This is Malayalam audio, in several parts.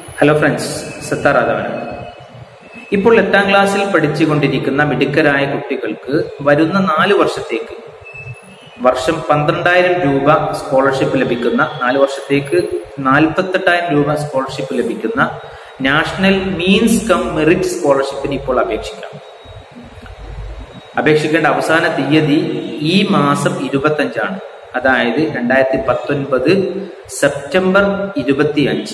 ഹലോ ഫ്രണ്ട്സ് സത്താറാധവനാണ് ഇപ്പോൾ എട്ടാം ക്ലാസ്സിൽ പഠിച്ചുകൊണ്ടിരിക്കുന്ന മിടുക്കരായ കുട്ടികൾക്ക് വരുന്ന നാല് വർഷത്തേക്ക് വർഷം പന്ത്രണ്ടായിരം രൂപ സ്കോളർഷിപ്പ് ലഭിക്കുന്ന നാല് വർഷത്തേക്ക് നാൽപ്പത്തെട്ടായിരം രൂപ സ്കോളർഷിപ്പ് ലഭിക്കുന്ന നാഷണൽ മീൻസ് കം മെറിറ്റ് സ്കോളർഷിപ്പിന് ഇപ്പോൾ അപേക്ഷിക്കാം അപേക്ഷിക്കേണ്ട അവസാന തീയതി ഈ മാസം ഇരുപത്തഞ്ചാണ് അതായത് രണ്ടായിരത്തി പത്തൊൻപത് സെപ്റ്റംബർ ഇരുപത്തി അഞ്ച്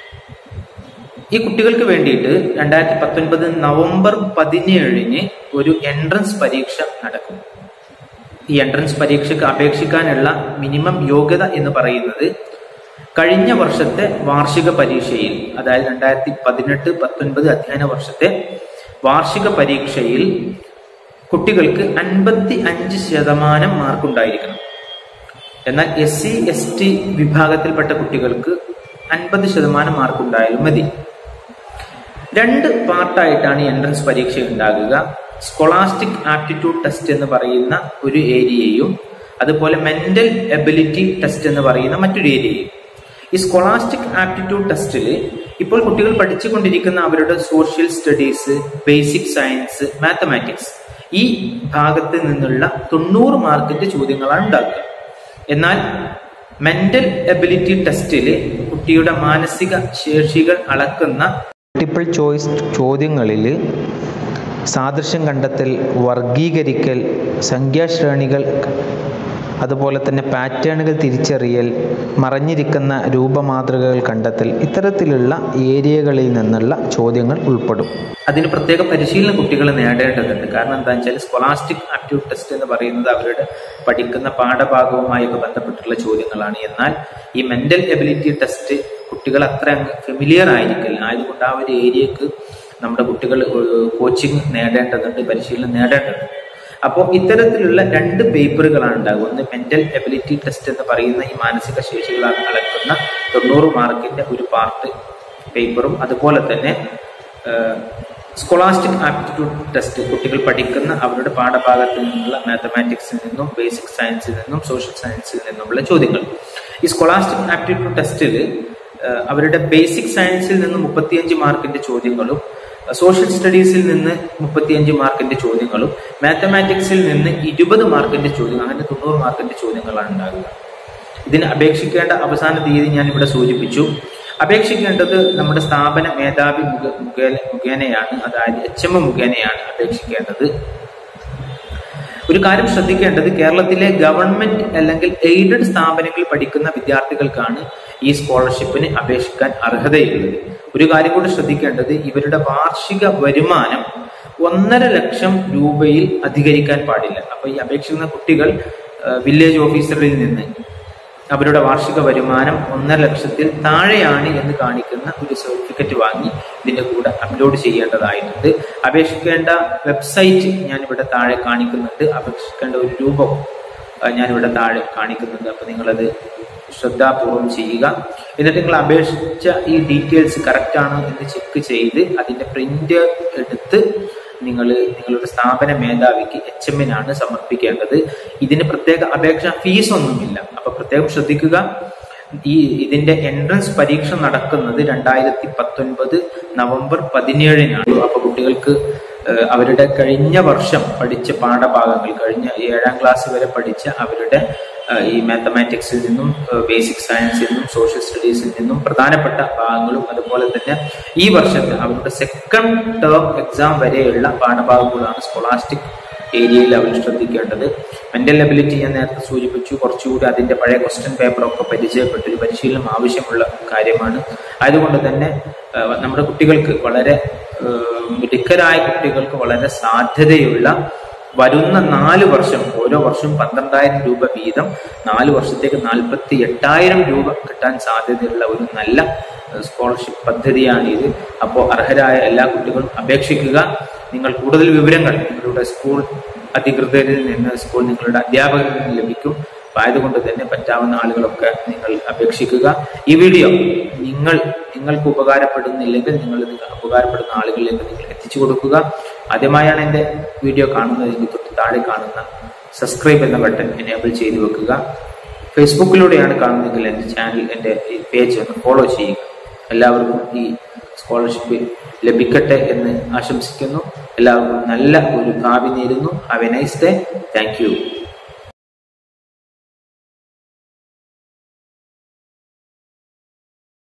ഈ കുട്ടികൾക്ക് വേണ്ടിയിട്ട് രണ്ടായിരത്തി പത്തൊൻപത് നവംബർ പതിനേഴിന് ഒരു എൻട്രൻസ് പരീക്ഷ നടക്കും ഈ എൻട്രൻസ് പരീക്ഷയ്ക്ക് അപേക്ഷിക്കാനുള്ള മിനിമം യോഗ്യത എന്ന് പറയുന്നത് കഴിഞ്ഞ വർഷത്തെ വാർഷിക പരീക്ഷയിൽ അതായത് രണ്ടായിരത്തി പതിനെട്ട് പത്തൊൻപത് അധ്യയന വർഷത്തെ വാർഷിക പരീക്ഷയിൽ കുട്ടികൾക്ക് അൻപത്തി അഞ്ച് ശതമാനം മാർക്കുണ്ടായിരിക്കണം എന്നാൽ എസ് സി എസ് ടി വിഭാഗത്തിൽപ്പെട്ട കുട്ടികൾക്ക് അൻപത് ശതമാനം മാർക്കുണ്ടായാലും മതി രണ്ട് പാർട്ടായിട്ടാണ് ഈ എൻട്രൻസ് പരീക്ഷ ഉണ്ടാകുക സ്കോളാസ്റ്റിക് ആപ്റ്റിറ്റ്യൂഡ് ടെസ്റ്റ് എന്ന് പറയുന്ന ഒരു ഏരിയയും അതുപോലെ മെന്റൽ എബിലിറ്റി ടെസ്റ്റ് എന്ന് പറയുന്ന മറ്റൊരു ഏരിയയും ഈ സ്കോളാസ്റ്റിക് ആപ്റ്റിറ്റ്യൂഡ് ടെസ്റ്റിൽ ഇപ്പോൾ കുട്ടികൾ പഠിച്ചുകൊണ്ടിരിക്കുന്ന അവരുടെ social studies basic science mathematics ഈ ഭാഗത്ത് നിന്നുള്ള തൊണ്ണൂറ് മാർക്കിന്റെ ചോദ്യങ്ങളാണ് ഉണ്ടാക്കുക എന്നാൽ മെന്റൽ എബിലിറ്റി ടെസ്റ്റിൽ കുട്ടിയുടെ മാനസിക ശേഷികൾ അളക്കുന്ന മൾട്ടിപ്പിൾ ചോയ്സ് ചോദ്യങ്ങളിൽ സാദൃശ്യം കണ്ടെത്തൽ വർഗീകരിക്കൽ സംഖ്യാശ്രേണികൾ അതുപോലെ തന്നെ പാറ്റേണുകൾ തിരിച്ചറിയൽ മറഞ്ഞിരിക്കുന്ന രൂപമാതൃകകൾ കണ്ടെത്തൽ ഇത്തരത്തിലുള്ള ഏരിയകളിൽ നിന്നുള്ള ചോദ്യങ്ങൾ ഉൾപ്പെടും അതിന് പ്രത്യേക പരിശീലനം കുട്ടികൾ നേടേണ്ടതുണ്ട് കാരണം എന്താണെന്ന് വെച്ചാൽ സ്കോളാസ്റ്റിക് ആപ്റ്റ്യൂഡ് ടെസ്റ്റ് എന്ന് പറയുന്നത് അവരുടെ പഠിക്കുന്ന പാഠഭാഗവുമായൊക്കെ ബന്ധപ്പെട്ടുള്ള ചോദ്യങ്ങളാണ് എന്നാൽ ഈ മെന്റൽ എബിലിറ്റി ടെസ്റ്റ് കുട്ടികൾ അത്ര ഫെമിലിയർ ആയിരിക്കില്ല ആയതുകൊണ്ട് ആ ഒരു ഏരിയക്ക് നമ്മുടെ കുട്ടികൾ കോച്ചിങ് നേടേണ്ടതുണ്ട് പരിശീലനം നേടേണ്ടതുണ്ട് അപ്പോൾ ഇത്തരത്തിലുള്ള രണ്ട് പേപ്പറുകളാണ് ഉണ്ടാകുക ഒന്ന് മെന്റൽ എബിലിറ്റി ടെസ്റ്റ് എന്ന് പറയുന്ന ഈ മാനസിക ശേഷികൾ അളക്കുന്ന തൊണ്ണൂറ് മാർക്കിന്റെ ഒരു പാർട്ട് പേപ്പറും അതുപോലെ തന്നെ സ്കോളാസ്റ്റിക് ആപ്റ്റിറ്റ്യൂഡ് ടെസ്റ്റ് കുട്ടികൾ പഠിക്കുന്ന അവരുടെ പാഠഭാഗത്തിൽ നിന്നുള്ള മാത്തമാറ്റിക്സിൽ നിന്നും ബേസിക് സയൻസിൽ നിന്നും സോഷ്യൽ സയൻസിൽ നിന്നുമുള്ള ചോദ്യങ്ങൾ ഈ സ്കോളാസ്റ്റിക് ആപ്റ്റിറ്റ്യൂഡ് ടെസ്റ്റിൽ അവരുടെ ബേസിക് സയൻസിൽ നിന്ന് മുപ്പത്തിയഞ്ച് മാർക്കിന്റെ ചോദ്യങ്ങളും സോഷ്യൽ സ്റ്റഡീസിൽ നിന്ന് മുപ്പത്തിയഞ്ച് മാർക്കിന്റെ ചോദ്യങ്ങളും മാത്തമാറ്റിക്സിൽ നിന്ന് ഇരുപത് മാർക്കിന്റെ ചോദ്യം അങ്ങനെ തൊണ്ണൂറ് മാർക്കിന്റെ ചോദ്യങ്ങളാണ് ഉണ്ടാകുക ഇതിന് അപേക്ഷിക്കേണ്ട അവസാന തീയതി ഞാൻ ഇവിടെ സൂചിപ്പിച്ചു അപേക്ഷിക്കേണ്ടത് നമ്മുടെ സ്ഥാപന മേധാവി മുഖ മുഖേന മുഖേനയാണ് അതായത് എച്ച് എം മുഖേനയാണ് അപേക്ഷിക്കേണ്ടത് ഒരു കാര്യം ശ്രദ്ധിക്കേണ്ടത് കേരളത്തിലെ ഗവൺമെന്റ് അല്ലെങ്കിൽ എയ്ഡഡ് സ്ഥാപനങ്ങളിൽ പഠിക്കുന്ന വിദ്യാർത്ഥികൾക്കാണ് ഈ സ്കോളർഷിപ്പിന് അപേക്ഷിക്കാൻ അർഹതയുള്ളത് ഒരു കാര്യം കൂടി ശ്രദ്ധിക്കേണ്ടത് ഇവരുടെ വാർഷിക വരുമാനം ഒന്നര ലക്ഷം രൂപയിൽ അധികരിക്കാൻ പാടില്ല അപ്പൊ ഈ അപേക്ഷിക്കുന്ന കുട്ടികൾ വില്ലേജ് ഓഫീസറിൽ നിന്ന് അവരുടെ വാർഷിക വരുമാനം ഒന്നര ലക്ഷത്തിൽ താഴെയാണ് എന്ന് കാണിക്കുന്ന ഒരു സർട്ടിഫിക്കറ്റ് വാങ്ങി ഇതിന്റെ കൂടെ അപ്ലോഡ് ചെയ്യേണ്ടതായിട്ടുണ്ട് അപേക്ഷിക്കേണ്ട വെബ്സൈറ്റ് ഞാൻ ഇവിടെ താഴെ കാണിക്കുന്നുണ്ട് അപേക്ഷിക്കേണ്ട ഒരു രൂപം ഞാനിവിടെ താഴെ കാണിക്കുന്നുണ്ട് അപ്പൊ നിങ്ങളത് ശ്രദ്ധാപൂർവം ചെയ്യുക എന്നിട്ട് നിങ്ങൾ അപേക്ഷിച്ച ഈ ഡീറ്റെയിൽസ് കറക്റ്റ് ആണോ എന്ന് ചെക്ക് ചെയ്ത് അതിന്റെ പ്രിന്റ് എടുത്ത് നിങ്ങൾ നിങ്ങളുടെ സ്ഥാപന മേധാവിക്ക് എച്ച് എമ്മിനാണ് സമർപ്പിക്കേണ്ടത് ഇതിന് പ്രത്യേക അപേക്ഷ ഫീസ് ഒന്നുമില്ല അപ്പൊ പ്രത്യേകം ശ്രദ്ധിക്കുക ഈ ഇതിന്റെ എൻട്രൻസ് പരീക്ഷ നടക്കുന്നത് രണ്ടായിരത്തി പത്തൊൻപത് നവംബർ പതിനേഴിനാണ് അപ്പൊ കുട്ടികൾക്ക് അവരുടെ കഴിഞ്ഞ വർഷം പഠിച്ച പാഠഭാഗങ്ങൾ കഴിഞ്ഞ ഏഴാം ക്ലാസ് വരെ പഠിച്ച അവരുടെ ഈ മാത്തമാറ്റിക്സിൽ നിന്നും ബേസിക് സയൻസിൽ നിന്നും സോഷ്യൽ സ്റ്റഡീസിൽ നിന്നും പ്രധാനപ്പെട്ട ഭാഗങ്ങളും അതുപോലെ തന്നെ ഈ വർഷത്തെ അവരുടെ സെക്കൻഡ് ടേം എക്സാം വരെയുള്ള പാഠഭാഗങ്ങളാണ് സ്കോളാസ്റ്റിക് ഏരിയയിൽ അവർ ശ്രദ്ധിക്കേണ്ടത് മെന്റൽ എബിലിറ്റി ഞാൻ നേരത്തെ സൂചിപ്പിച്ചു കുറച്ചുകൂടി അതിന്റെ പഴയ ക്വസ്റ്റ്യൻ പേപ്പറൊക്കെ പരിചയപ്പെട്ട ഒരു പരിശീലനം ആവശ്യമുള്ള കാര്യമാണ് അതുകൊണ്ട് തന്നെ നമ്മുടെ കുട്ടികൾക്ക് വളരെ മിടുക്കരായ കുട്ടികൾക്ക് വളരെ സാധ്യതയുള്ള വരുന്ന നാല് വർഷം ഓരോ വർഷം പന്ത്രണ്ടായിരം രൂപ വീതം നാല് വർഷത്തേക്ക് നാൽപ്പത്തി എട്ടായിരം രൂപ കിട്ടാൻ സാധ്യതയുള്ള ഒരു നല്ല സ്കോളർഷിപ്പ് പദ്ധതിയാണ് ഇത് അപ്പോൾ അർഹരായ എല്ലാ കുട്ടികളും അപേക്ഷിക്കുക നിങ്ങൾ കൂടുതൽ വിവരങ്ങൾ നിങ്ങളുടെ സ്കൂൾ അധികൃതരിൽ നിന്ന് സ്കൂൾ നിങ്ങളുടെ അധ്യാപകരിൽ നിന്ന് ലഭിക്കും ആയതുകൊണ്ട് തന്നെ പറ്റാവുന്ന ആളുകളൊക്കെ നിങ്ങൾ അപേക്ഷിക്കുക ഈ വീഡിയോ നിങ്ങൾ നിങ്ങൾക്ക് ഉപകാരപ്പെടുന്നില്ലെങ്കിൽ നിങ്ങൾ ഉപകാരപ്പെടുന്ന ആളുകളിലേക്ക് നിങ്ങൾ എത്തിച്ചു കൊടുക്കുക ആദ്യമായാണ് എൻ്റെ വീഡിയോ കാണുന്നതെങ്കിൽ തൊട്ട് താഴെ കാണുന്ന സബ്സ്ക്രൈബ് എന്ന ബട്ടൺ എനേബിൾ ചെയ്തു വെക്കുക ഫേസ്ബുക്കിലൂടെയാണ് കാണുന്നതെങ്കിൽ എൻ്റെ ചാനൽ എൻ്റെ പേജ് ഒന്ന് ഫോളോ ചെയ്യുക എല്ലാവർക്കും ഈ സ്കോളർഷിപ്പ് ലഭിക്കട്ടെ എന്ന് ആശംസിക്കുന്നു എല്ലാവർക്കും നല്ല ഒരു ഭാവി നേരുന്നു have a nice day thank U